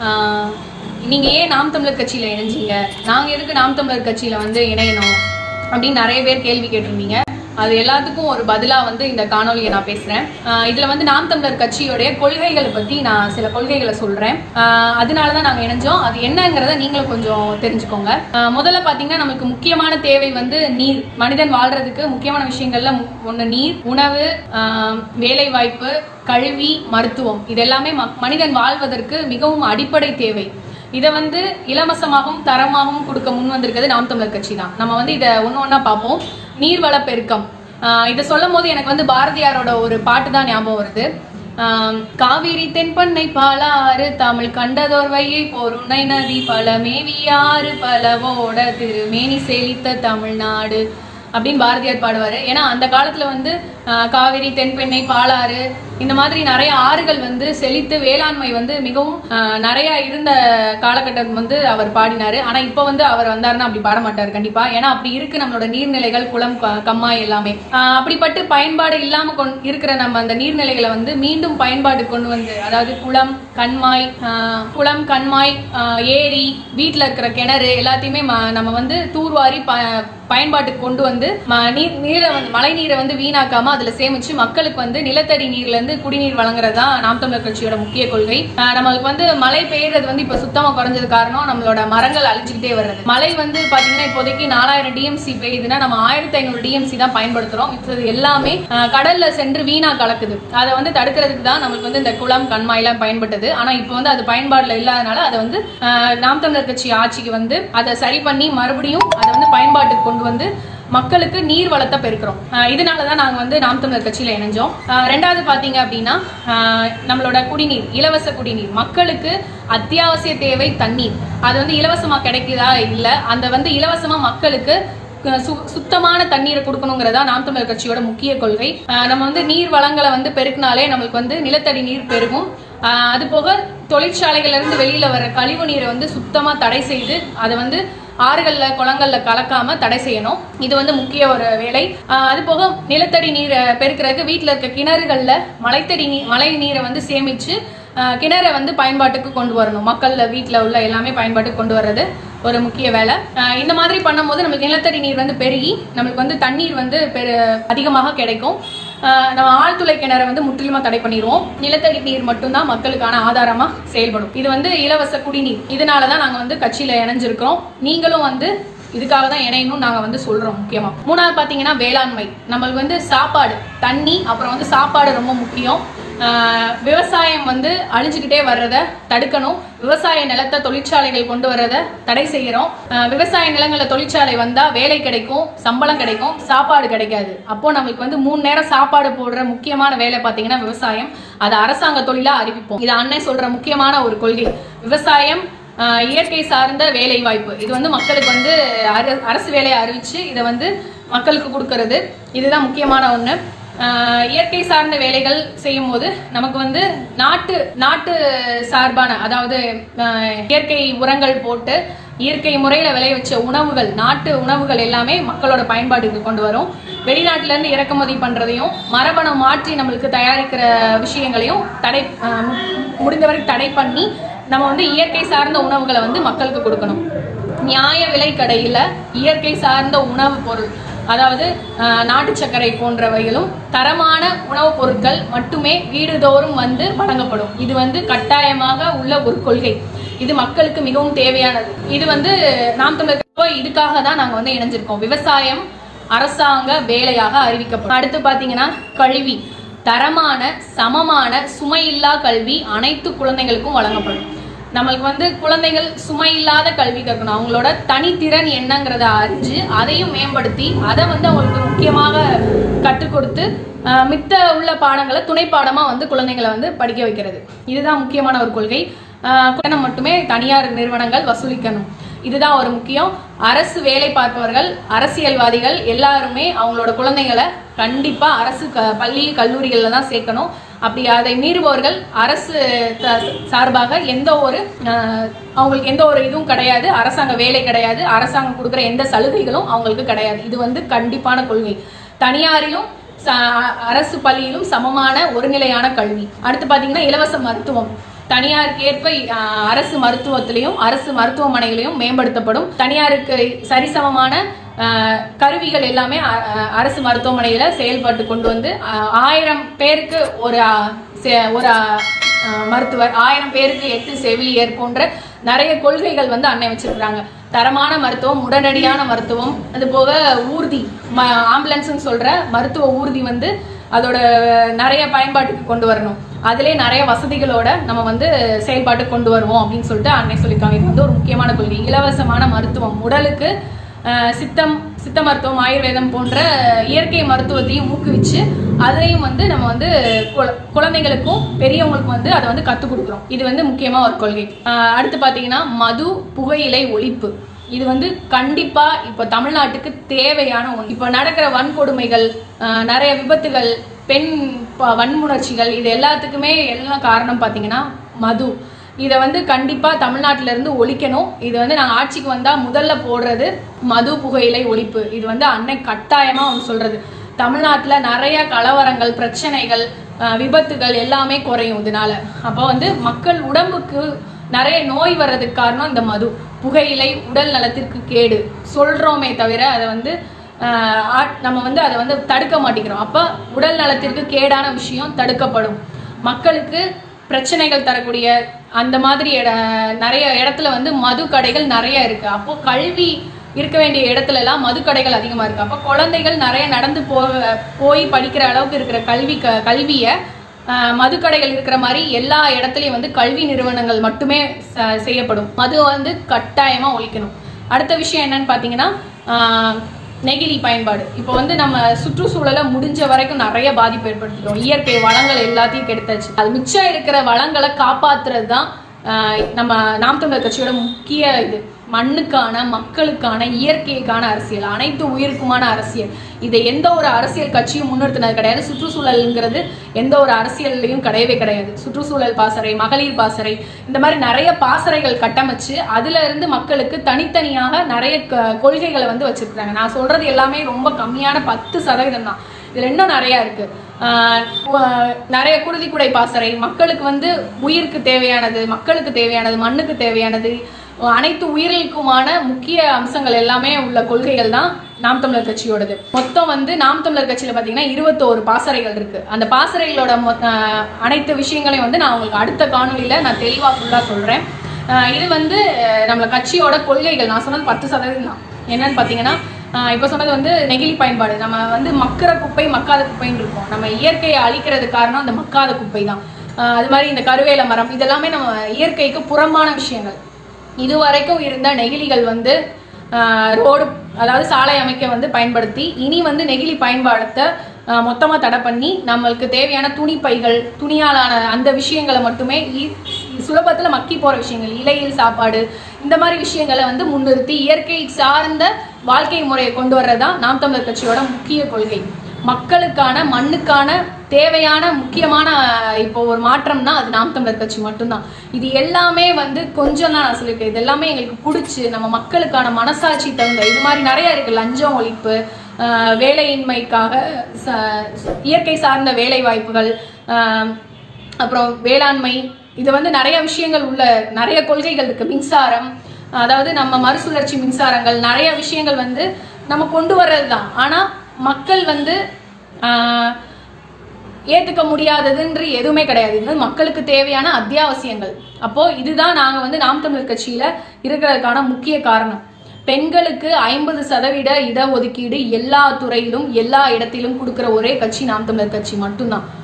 ஆஹ் நீங்க ஏன் நாம் தமிழர் கட்சியில இணைஞ்சீங்க நாங்க எதுக்கு நாம் தமிழர் கட்சியில வந்து இணையணும் அப்படின்னு நிறைய பேர் கேள்வி கேட்டிருந்தீங்க அது எல்லாத்துக்கும் ஒரு பதிலா வந்து இந்த காணொலியை நான் பேசுறேன் ஆஹ் இதுல வந்து நாம் தமிழர் கட்சியோடைய கொள்கைகளை பத்தி நான் சில கொள்கைகளை சொல்றேன் ஆஹ் அதனாலதான் நாங்க இணைஞ்சோம் அது என்னங்கிறத நீங்களும் கொஞ்சம் தெரிஞ்சுக்கோங்க ஆஹ் முதல்ல பாத்தீங்கன்னா நமக்கு முக்கியமான தேவை வந்து நீர் மனிதன் வாழ்றதுக்கு முக்கியமான விஷயங்கள்ல மு- ஒண்ணு நீர் உணவு ஆஹ் வேலை வாய்ப்பு கல்வி மருத்துவம் இது எல்லாமே ம- மனிதன் வாழ்வதற்கு மிகவும் அடிப்படை தேவை இதை வந்து இலவசமாகவும் தரமாகவும் கொடுக்க முன் வந்திருக்கிறது நாம் தமிழர் கட்சி தான் நம்ம வந்து இதை ஒன்று ஒன்றா பார்ப்போம் நீர்வள பெருக்கம் ஆஹ் இதை சொல்லும் போது எனக்கு வந்து பாரதியாரோட ஒரு பாட்டு தான் ஞாபகம் வருது ஆம், காவிரி தென்பண்ணை பாலாறு தமிழ் கண்டதோர் வையை பொருணை நதி பல மேவியாறு பலவோட திருமேனி செழித்த தமிழ்நாடு அப்படின்னு பாரதியார் பாடுவாரு ஏன்னா அந்த காலத்துல வந்து ஆஹ், காவிரி தென்பெண்ணை பாலாறு இந்த மாதிரி நிறைய ஆறுகள் வந்து செழித்து வேளாண்மை வந்து மிகவும் ஆஹ், நிறைய இருந்த காலகட்டம் வந்து அவர் பாடினாரு ஆனா இப்ப வந்து அவர் வந்தாருன்னா அப்படி பாட மாட்டாரு கண்டிப்பா ஏன்னா அப்படி இருக்கு நம்மளோட நீர்நிலைகள் குளம் க- கம்மாய் எல்லாமே ஆஹ், அப்படிப்பட்டு பயன்பாடு இல்லாம கொண்- இருக்கிற நம்ம அந்த நீர்நிலைகளை வந்து மீண்டும் பயன்பாடு கொண்டு வந்து அதாவது குளம் கண்மாய் ஆஹ், குளம் கண்மாய் ஆஹ், ஏரி வீட்ல இருக்கிற கிணறு எல்லாத்தையுமே ம- நம்ம வந்து தூர்வாரி ப பயன்பாட்டுக்கு கொண்டு வந்து ம- நீர் நீரை வந்து மழை நீரை வந்து வீணாக்காம அதுல சேமிச்சு மக்களுக்கு வந்து நிலத்தடி நீர்ல இருந்து குடிநீர் வழங்குறது தான் நாம் தமிழர் கட்சியோட முக்கிய கொள்கை ஆஹ் நம்மளுக்கு வந்து மழை பெய்யறது வந்து இப்ப சுத்தமா குறைஞ்சது காரணம் நம்மளோட மரங்கள் அழிஞ்சுக்கிட்டே வருது மழை வந்து பாத்தீங்கன்னா இப்போதைக்கு நாலாயிரம் டிஎம்சி பெய்யுதுன்னா நம்ம ஆயிரத்தி ஐநூறு டிஎம்சி தான் பயன்படுத்துறோம் மிச்சது எல்லாமே ஆஹ் கடல்ல சென்று வீணா கலக்குது அதை வந்து தடுக்கிறதுக்கு தான் நம்மளுக்கு வந்து இந்த குளம் கண்மாயெல்லாம் பயன்பட்டது ஆனா இப்போ வந்து அது பயன்பாடுல இல்லாதனால அதை வந்து ஆஹ் நாம் தமிழர் கட்சி ஆட்சிக்கு வந்து அதை சரி பண்ணி மறுபடியும் அதை வந்து பயன்பாட்டுக்கு கொண்டு வந்து மக்களுக்கு நீர் வளத்தை பெருக்கிறோம் ஆஹ் இதனால தான் நாங்கள் வந்து நாம் தமிழர் கட்சியில் இணைஞ்சோம் ஆஹ் ரெண்டாவது பார்த்தீங்க அப்படின்னா ஆஹ் நம்மளோட குடிநீர் இலவச குடிநீர் மக்களுக்கு அத்தியாவசிய தேவை தண்ணீர் அது வந்து இலவசமாக கிடைக்குதா இல்லை அந்த வந்து இலவசமாக மக்களுக்கு அஹ் சு- சுத்தமான தண்ணீரை கொடுக்கணுங்கிறதா நாம் தமிழர் கட்சியோட முக்கிய கொள்கை ஆஹ் நம்ம வந்து நீர் வளங்களை வந்து பெருக்கினாலே நம்மளுக்கு வந்து நிலத்தடி நீர் பெருகும் ஆஹ் அது போக தொழிற்சாலைகள்ல இருந்து வெளியில வர கழிவு நீரை வந்து சுத்தமா தடை செய்து அதை வந்து ஆறுகள்ல குளங்கள்ல கலக்காம தடை செய்யணும் இது வந்து முக்கிய ஒரு வேலை ஆஹ் அது போக நிலத்தடி நீரை பெருக்கிறதுக்கு வீட்டில் இருக்க கிணறுகள்ல மழைத்தடி நீர் மழை நீரை வந்து சேமிச்சு ஆஹ் கிணறை வந்து பயன்பாட்டுக்கு கொண்டு வரணும் மக்கள் வீட்டில் உள்ள எல்லாமே பயன்பாட்டுக்கு கொண்டு வர்றது ஒரு முக்கிய வேலை ஆஹ் இந்த மாதிரி பண்ணும்போது நம்மளுக்கு நிலத்தடி நீர் வந்து பெருகி நம்மளுக்கு வந்து தண்ணீர் வந்து பெரு அதிகமாக கிடைக்கும் ஆஹ் நம்ம ஆழ்துளை கிணறை வந்து முற்றிலுமா தடை பண்ணிடுவோம் நிலத்தடி நீர் மட்டும்தான் மக்களுக்கான ஆதாரமா செயல்படும் இது வந்து இலவச குடிநீர் இதனால தான் நாங்க வந்து கட்சியில இணைஞ்சிருக்கிறோம் நீங்களும் வந்து இதுக்காக தான் இணையணும் நாங்க வந்து சொல்றோம் முக்கியமா மூணாவது பாத்தீங்கன்னா வேளாண்மை நம்மளுக்கு வந்து சாப்பாடு தண்ணி அப்புறம் வந்து சாப்பாடு ரொம்ப முக்கியம் ஆஹ் விவசாயம் வந்து அழிஞ்சுக்கிட்டே வர்றத தடுக்கணும் விவசாய நிலத்தை தொழிற்சாலைகள் கொண்டு வர்றத தடை செய்யறோம் ஆஹ் விவசாய நிலங்கள்ல தொழிற்சாலை வந்தா வேலை கிடைக்கும் சம்பளம் கிடைக்கும் சாப்பாடு கிடைக்காது அப்போ நம்மளுக்கு வந்து மூணு நேரம் சாப்பாடு போடுற முக்கியமான வேலை பார்த்தீங்கன்னா விவசாயம் அதை அரசாங்க தொழிலா அறிவிப்போம் இது அண்ணன் சொல்ற முக்கியமான ஒரு கொள்கை விவசாயம் ஆஹ் இயற்கை சார்ந்த வேலை வாய்ப்பு இது வந்து மக்களுக்கு வந்து அர- அரசு வேலையை அறிவிச்சு இதை வந்து மக்களுக்கு கொடுக்கறது இதுதான் முக்கியமான ஒன்று ஆஹ் இயற்கை சார்ந்த வேலைகள் செய்யும் போது நமக்கு வந்து நாட்டு நாட்டு சார்பான அதாவது ஆஹ் இயற்கை உரங்கள் போட்டு இயற்கை முறையில விளைய வச்ச உணவுகள் நாட்டு உணவுகள் எல்லாமே மக்களோட பயன்பாட்டுக்கு கொண்டு வரும் வெளிநாட்டுல இருந்து இறக்குமதி பண்றதையும் மரபணு மாற்றி நம்மளுக்கு தயாரிக்கிற விஷயங்களையும் தடை ஆஹ் மு- முடிந்தவரை தடை பண்ணி நம்ம வந்து இயற்கை சார்ந்த உணவுகளை வந்து மக்களுக்கு கொடுக்கணும் நியாய விலை கடையில இயற்கை சார்ந்த உணவு பொருள் அதாவது ஆஹ், நாட்டு சர்க்கரை போன்றவைகளும் தரமான உணவுப் பொருட்கள் மட்டுமே வீடுதோறும் வந்து வழங்கப்படும் இது வந்து கட்டாயமாக உள்ள ஒரு கொள்கை இது மக்களுக்கு மிகவும் தேவையானது இது வந்து நாம் தமிழர் இப்போ இதுக்காக தான் நாங்க வந்து இணைஞ்சிருக்கோம் விவசாயம் அரசாங்க வேலையாக அறிவிக்கப்படும் அடுத்து பாத்தீங்கன்னா கல்வி தரமான சமமான சுமையில்லா கல்வி அனைத்து குழந்தைகளுக்கும் வழங்கப்படும் நம்மளுக்கு வந்து குழந்தைகள் சுமை இல்லாத கல்வி கற்கணும் அவங்களோட தனித்திறன் என்னங்கிறத அறிஞ்சு அதையும் மேம்படுத்தி அதை வந்து அவங்களுக்கு முக்கியமாக கற்றுக் கொடுத்து ஆஹ், மித்த உள்ள பாடங்களை துணை பாடமா வந்து குழந்தைங்களை வந்து படிக்க வைக்கிறது இதுதான் முக்கியமான ஒரு கொள்கை ஆஹ், கட்டணம் மட்டுமே தனியார் நிறுவனங்கள் வசூலிக்கணும் இதுதான் ஒரு முக்கியம் அரசு வேலை பார்ப்பவர்கள் அரசியல்வாதிகள் எல்லாருமே அவங்களோட குழந்தைங்களை கண்டிப்பா அரசு க- பள்ளி கல்லூரிகள்ல தான் சேர்க்கணும் அப்படி அதை மீறுபவர்கள் அரசு த- சார்பாக எந்த ஒரு அஹ், அவங்களுக்கு எந்த ஒரு இதுவும் கிடையாது அரசாங்க வேலை கிடையாது அரசாங்கம் கொடுக்குற எந்த சலுகைகளும் அவங்களுக்கு கிடையாது இது வந்து கண்டிப்பான கொள்கை தனியாரிலும் ச- அரசு பள்ளியிலும் சமமான ஒருநிலையான கல்வி அடுத்து பாத்தீங்கன்னா இலவச மருத்துவம் தனியாருக்கு ஏற்ப ஆஹ், அரசு மருத்துவத்திலையும் அரசு மருத்துவமனைகளையும் மேம்படுத்தப்படும் தனியாருக்கு சரிசமமான ஆஹ், கருவிகள் எல்லாமே அ- அ- அரசு மருத்துவமனையில செயல்பட்டு கொண்டு வந்து ஆஹ், ஆயிரம் பேருக்கு ஒரு ஆஹ், செ- ஒரு ஆஹ், மருத்துவர் ஆயிரம் பேருக்கு எட்டு செவிலியர் போன்ற நிறைய கொள்கைகள் வந்து அன்னை வச்சிருக்காங்க தரமான மருத்துவம் உடனடியான மருத்துவம் அது போக ஊர்தி ம- ஆம்புலன்ஸ்னு சொல்ற மருத்துவ ஊர்தி வந்து அதோட நிறைய பயன்பாட்டுக்கு கொண்டு வரணும் அதிலே நிறைய வசதிகளோட நம்ம வந்து செயல்பாட்டுக்கு கொண்டு வருவோம் அப்படின்னு சொல்லிட்டு அன்னை சொல்லியிருக்காங்க இது வந்து ஒரு முக்கியமான கொள்கை இலவசமான மருத்துவம் உடலுக்கு அஹ், சித்தம் சித்த மருத்துவம் ஆயுர்வேதம் போன்ற இயற்கை மருத்துவத்தையும் ஊக்குவிச்சு அதையும் வந்து நம்ம வந்து குழ- குழந்தைகளுக்கும் பெரியவங்களுக்கும் வந்து அதை வந்து கற்றுக் கொடுக்குறோம் இது வந்து முக்கியமா ஒரு கொள்கை அஹ், அடுத்து பார்த்தீங்கன்னா மது புகையிலை ஒழிப்பு இது வந்து கண்டிப்பா இப்போ தமிழ்நாட்டுக்கு தேவையான ஒன்று இப்போ நடக்கிற வன்கொடுமைகள் அஹ், நிறைய விபத்துகள் பெண் ப- வன்முணர்ச்சிகள் இது எல்லாத்துக்குமே எல்லாம் காரணம் பார்த்தீங்கன்னா மது இதை வந்து கண்டிப்பா தமிழ்நாட்டில இருந்து ஒழிக்கணும் இது வந்து நாங்கள் ஆட்சிக்கு வந்தா முதல்ல போடுறது மது புகையிலை ஒழிப்பு இது வந்து அன்னை கட்டாயமா ஒன்று சொல்றது தமிழ்நாட்டுல நிறைய கலவரங்கள் பிரச்சனைகள் அஹ், விபத்துகள் எல்லாமே குறையும் இதனால அப்போ வந்து மக்கள் உடம்புக்கு நிறைய நோய் வர்றதுக்கு காரணம் இந்த மது புகையிலை உடல் நலத்திற்கு கேடு சொல்றோமே தவிர அதை வந்து ஆஹ், ஆட்- நம்ம வந்து அதை வந்து தடுக்க மாட்டேங்கிறோம் அப்போ உடல் நலத்திற்கு கேடான விஷயம் தடுக்கப்படும் மக்களுக்கு பிரச்சனைகள் தரக்கூடிய அந்த மாதிரி இட நிறைய இடத்துல வந்து மது கடைகள் நிறைய இருக்கு அப்போ கல்வி இருக்க வேண்டிய இடத்துல எல்லாம் மது கடைகள் அதிகமா இருக்கு அப்போ குழந்தைகள் நிறைய நடந்து போ போய் படிக்கிற அளவுக்கு இருக்கிற கல்வி க கல்வியை ஆஹ் மதுக்கடைகள் இருக்கிற மாதிரி எல்லா இடத்துலயும் வந்து கல்வி நிறுவனங்கள் மட்டுமே ச- செய்யப்படும் மது வந்து கட்டாயமா ஒழிக்கணும் அடுத்த விஷயம் என்னன்னு பாத்தீங்கன்னா ஆஹ் நெகிழி பயன்பாடு இப்போ வந்து நம்ம சுற்றுச்சூழலை முடிஞ்ச வரைக்கும் நிறைய பாதிப்பு ஏற்படுத்திட்டோம் இயற்கை வளங்கள் எல்லாத்தையும் கெடுத்தாச்சு அது மிச்சம் இருக்கிற வளங்களை காப்பாத்துறது தான் ஆஹ் நம்ம நாம் தமிழர் கட்சியோட முக்கிய இது மண்ணுக்கான மக்களுக்கான இயற்கைக்கான அரசியல் அனைத்து உயிருக்குமான அரசியல் இதை எந்த ஒரு அரசியல் கட்சியும் முன்னிறுத்தினது கிடையாது சுற்றுச்சூழல்ங்கிறது எந்த ஒரு அரசியல்லையும் கிடையவே கிடையாது சுற்றுச்சூழல் பாசறை மகளிர் பாசறை இந்த மாதிரி நிறைய பாசறைகள் கட்டமைச்சு அதுல இருந்து மக்களுக்கு தனித்தனியாக நிறைய க- கொள்கைகளை வந்து வச்சிருக்காங்க நான் சொல்றது எல்லாமே ரொம்ப கம்மியான பத்து சதவீதம் தான் இதுல இன்னும் நிறைய இருக்கு ஆஹ் உ- நிறைய குருதி குடை பாசறை மக்களுக்கு வந்து உயிருக்கு தேவையானது மக்களுக்கு தேவையானது மண்ணுக்கு தேவையானது அனைத்து உயிர்களுக்குமான முக்கிய அம்சங்கள் எல்லாமே உள்ள கொள்கைகள் தான் நாம் தமிழர் கட்சியோடது மொத்தம் வந்து நாம் தமிழர் கட்சியில பாத்தீங்கன்னா இருபத்தோரு பாசறைகள் இருக்கு அந்த பாசறைகளோட மொ- ஆஹ் அனைத்து விஷயங்களையும் வந்து நான் உங்களுக்கு அடுத்த காணொளியில நான் தெளிவா ஃபுல்லா சொல்றேன் ஆஹ் இது வந்து அஹ், நம்மள கட்சியோட கொள்கைகள் நான் சொன்னது பத்து சதவீதம் தான் என்னன்னு பாத்தீங்கன்னா ஆஹ் இப்ப சொன்னது வந்து நெகிழி பயன்பாடு நம்ம வந்து மக்கிற குப்பை மக்காத குப்பைன்னு இருக்கும் நம்ம இயற்கையை அழிக்கிறது காரணம் அந்த மக்காத குப்பை தான் ஆஹ் அது மாதிரி இந்த கருவேல மரம் இதெல்லாமே நம்ம இயற்கைக்கு புறம்பான விஷயங்கள் இதுவரைக்கும் இருந்த நெகிழிகள் வந்து ரோடு அதாவது சாலை அமைக்க வந்து பயன்படுத்தி இனி வந்து நெகிழி பயன்பாடத்தை ஆஹ் மொத்தமா தடை பண்ணி நம்மளுக்கு தேவையான துணி பைகள் துணியாலான அந்த விஷயங்களை மட்டுமே ஈ- சுலபத்துல மக்கி போற விஷயங்கள் இலையில் சாப்பாடு இந்த மாதிரி விஷயங்களை வந்து முன்னிறுத்தி இயற்கை சார்ந்த வாழ்க்கை முறையை கொண்டு வர்றதுதான் நாம் தமிழர் கட்சியோட முக்கிய கொள்கை மக்களுக்கான மண்ணுக்கான தேவையான முக்கியமான அஹ், இப்போ ஒரு மாற்றம்னா அது நாம் தமிழர் கட்சி மட்டும்தான் இது எல்லாமே வந்து கொஞ்சம் தான் நான் சொல்லியிருக்கேன் இது எல்லாமே எங்களுக்கு பிடிச்சி நம்ம மக்களுக்கான மனசாட்சி தகுந்த இது மாதிரி நிறைய இருக்கு லஞ்சம் ஒழிப்பு அஹ், வேலையின்மைக்காக ச- இயற்கை சார்ந்த வேலை வாய்ப்புகள் அஹ், அப்புறம் வேளாண்மை இது வந்து நிறைய விஷயங்கள் உள்ள நிறைய கொள்கைகள் இருக்கு மின்சாரம் அதாவது நம்ம மறுசுழற்சி மின்சாரங்கள் நிறைய விஷயங்கள் வந்து நம்ம கொண்டு வர்றது தான் ஆனா மக்கள் வந்து ஆஹ், ஏத்துக்க முடியாததுன்று எதுவுமே கிடையாது இது வந்து மக்களுக்கு தேவையான அத்தியாவசியங்கள் அப்போ இதுதான் நாங்க வந்து நாம் தமிழர் கட்சியில இருக்கிறதுக்கான முக்கிய காரணம் பெண்களுக்கு ஐம்பது சதவீத இடஒதுக்கீடு எல்லா துறையிலும் எல்லா இடத்திலும் கொடுக்கிற ஒரே கட்சி நாம் தமிழர் கட்சி மட்டும்தான்